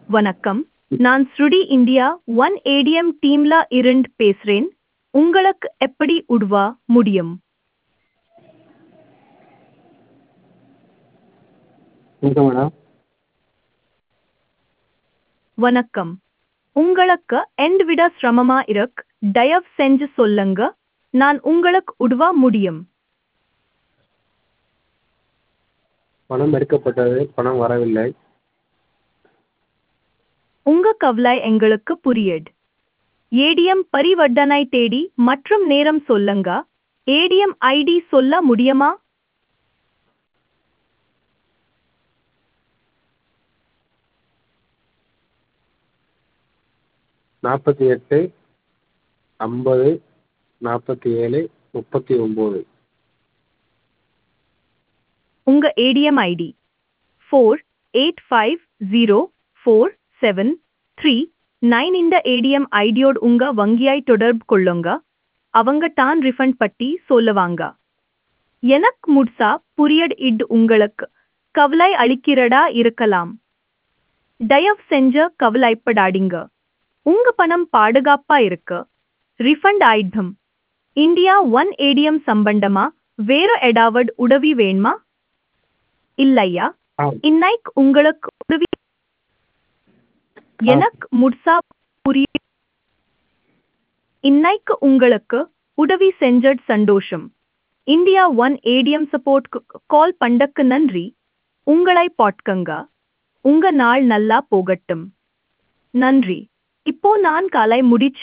வணக்கம் நான் ஸ்ருடி இந்தியா ஒன் ஏடிஎம் டீம்ல இருந்து பேசுறேன் உங்களுக்கு எப்படி உதவ முடியும் வணக்கம் மேடம் வணக்கம் உங்களுக்கு எந்த விட சிரமமா இருக்கு தயவு செஞ்சு சொல்லுங்க நான் உங்களுக்கு உதவ முடியும் பணம் எடுக்கப்பட்டது பணம் வரவில்லை உங்க கவலை எங்களுக்கு புரியுது ஏடிஎம் பரிவர்த்தனை தேடி மற்றும் நேரம் சொல்லுங்க ஏடிஎம் ஐடி சொல்ல முடியுமா நாற்பத்தி எட்டு ஐம்பது நாற்பத்தி ஏழு முப்பத்தி ஒம்பது உங்க ATM ID four eight five zero four seven three nine இந்த ஏடிஎம் ஐடியோடு உங்க வங்கியாய் தொடர்பு கொள்ளுங்க அவங்க தான் ரிஃபண்ட் பட்டி சொல்லுவாங்க எனக்கு முட்சா புரியட் இட் உங்களுக்கு கவலை அளிக்கிறடா இருக்கலாம் தயவு செஞ்ச கவலைப்படாதீங்க உங்க பணம் பாதுகாப்பா இருக்கு ரிஃபண்ட் ஆயிடும் இந்தியா ஒன் ஏடிஎம் சம்பந்தமா வேற ஏதாவது உதவி வேணுமா இல்லையா ஆ இன்னைக்கு உங்களுக்கு உதவி எனக்கு முட்சா புரிய இன்னைக்கு உங்களுக்கு உதவி செஞ்சது சந்தோஷம் இந்தியா ஒன் ஏடிஎம் சப்போர்ட்க்கு கால் பண்ணக்கு நன்றி உங்களை பாட்கங்க உங்க நாள் நல்லா போகட்டும் நன்றி இப்போ நான் காலை முடிச்சு